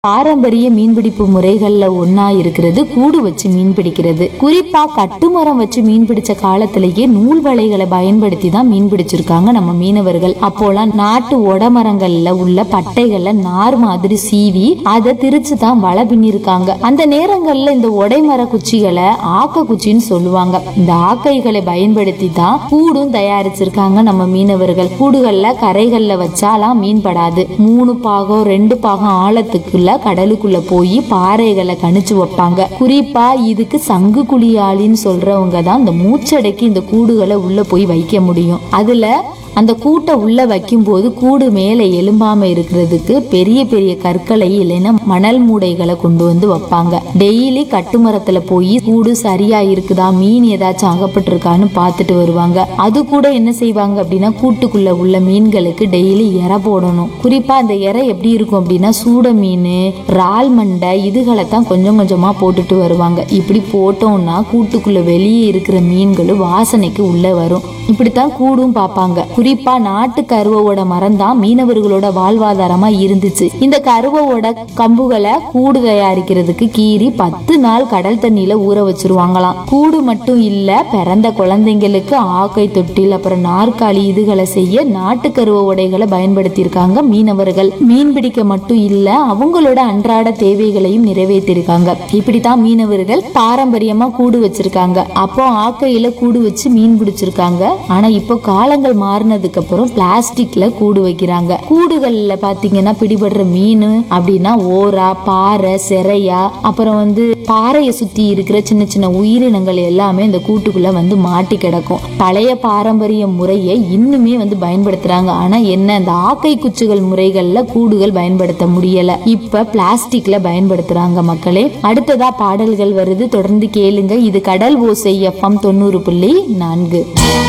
பாரம்பரிய மீன்பிடிப்பு முறைகள்ல ஒண்ணா இருக்கிறது கூடு வச்சு மீன் பிடிக்கிறது குறிப்பா கட்டுமரம் வச்சு மீன் பிடிச்ச காலத்திலேயே நூல் வலைகளை பயன்படுத்தி தான் மீன் பிடிச்சிருக்காங்க நம்ம மீனவர்கள் அப்போலாம் நாட்டு ஒடமரங்கள்ல உள்ள பட்டைகள்ல நார் மாதிரி சீவி அதை திரிச்சு தான் வலை பின்னிருக்காங்க அந்த நேரங்கள்ல இந்த ஒடைமர குச்சிகளை ஆக்க குச்சின்னு சொல்லுவாங்க இந்த ஆக்கைகளை பயன்படுத்தி தான் கூடும் தயாரிச்சிருக்காங்க நம்ம மீனவர்கள் கூடுகள்ல கரைகள்ல வச்சாலாம் மீன் படாது மூணு பாகம் ரெண்டு பாகம் ஆழத்துக்குள்ள கடலுக்குள்ள போய் பாறைகளை கணிச்சு வைப்பாங்க குறிப்பா இதுக்கு சங்கு குழியாளின்னு சொல்றவங்க தான் இந்த மூச்சடைக்கு இந்த கூடுகளை உள்ள போய் வைக்க முடியும் அதுல அந்த கூட்டை உள்ள வைக்கும்போது கூடு மேலே எலும்பாம இருக்கிறதுக்கு பெரிய பெரிய கற்களை இல்லைன்னா மணல் மூடைகளை கொண்டு வந்து வைப்பாங்க டெய்லி கட்டுமரத்துல போய் கூடு சரியா இருக்குதா மீன் ஏதாச்சும் அகப்பட்டிருக்கான்னு பார்த்துட்டு வருவாங்க அது கூட என்ன செய்வாங்க அப்படின்னா கூட்டுக்குள்ள உள்ள மீன்களுக்கு டெய்லி இறை போடணும் குறிப்பா அந்த இறை எப்படி இருக்கும் அப்படின்னா சூட மீன் இறால் மண்டை இதுகளை தான் கொஞ்சம் கொஞ்சமா போட்டுட்டு வருவாங்க இப்படி போட்டோம்னா கூட்டுக்குள்ள வெளியே இருக்கிற மீன்களும் வாசனைக்கு உள்ள வரும் இப்படித்தான் கூடும் பார்ப்பாங்க குறிப்பா நாட்டு கருவோட மரம் தான் மீனவர்களோட வாழ்வாதாரமா இருந்துச்சு இந்த கருவோட கம்புகளை கூடு தயாரிக்கிறதுக்கு கீறி பத்து நாள் கடல் தண்ணியில ஊற வச்சிருவாங்களாம் கூடு மட்டும் இல்ல பிறந்த குழந்தைங்களுக்கு ஆக்கை தொட்டில் அப்புறம் நாற்காலி இதுகளை செய்ய நாட்டு கருவ உடைகளை பயன்படுத்தியிருக்காங்க மீனவர்கள் மீன் பிடிக்க மட்டும் இல்ல அவங்களோட அன்றாட தேவைகளையும் நிறைவேற்றிருக்காங்க இப்படித்தான் மீனவர்கள் பாரம்பரியமா கூடு வச்சிருக்காங்க அப்போ ஆக்கையில கூடு வச்சு மீன் பிடிச்சிருக்காங்க ஆனா இப்போ காலங்கள் மாறினதுக்கு அப்புறம் பிளாஸ்டிக்ல கூடு வைக்கிறாங்க கூடுகள்ல பாத்தீங்கன்னா பிடிபடுற மீன் அப்படின்னா ஓரா பாறை செரையா அப்புறம் வந்து பாறையை சுத்தி இருக்கிற சின்ன சின்ன உயிரினங்கள் எல்லாமே இந்த கூட்டுக்குள்ள வந்து மாட்டி கிடக்கும் பழைய பாரம்பரிய முறையை இன்னுமே வந்து பயன்படுத்துறாங்க ஆனா என்ன இந்த ஆக்கை குச்சுகள் முறைகள்ல கூடுகள் பயன்படுத்த முடியல இப்ப பிளாஸ்டிக்ல பயன்படுத்துறாங்க மக்களே அடுத்ததா பாடல்கள் வருது தொடர்ந்து கேளுங்க இது கடல் ஓசை எஃப்எம் தொண்ணூறு புள்ளி நான்கு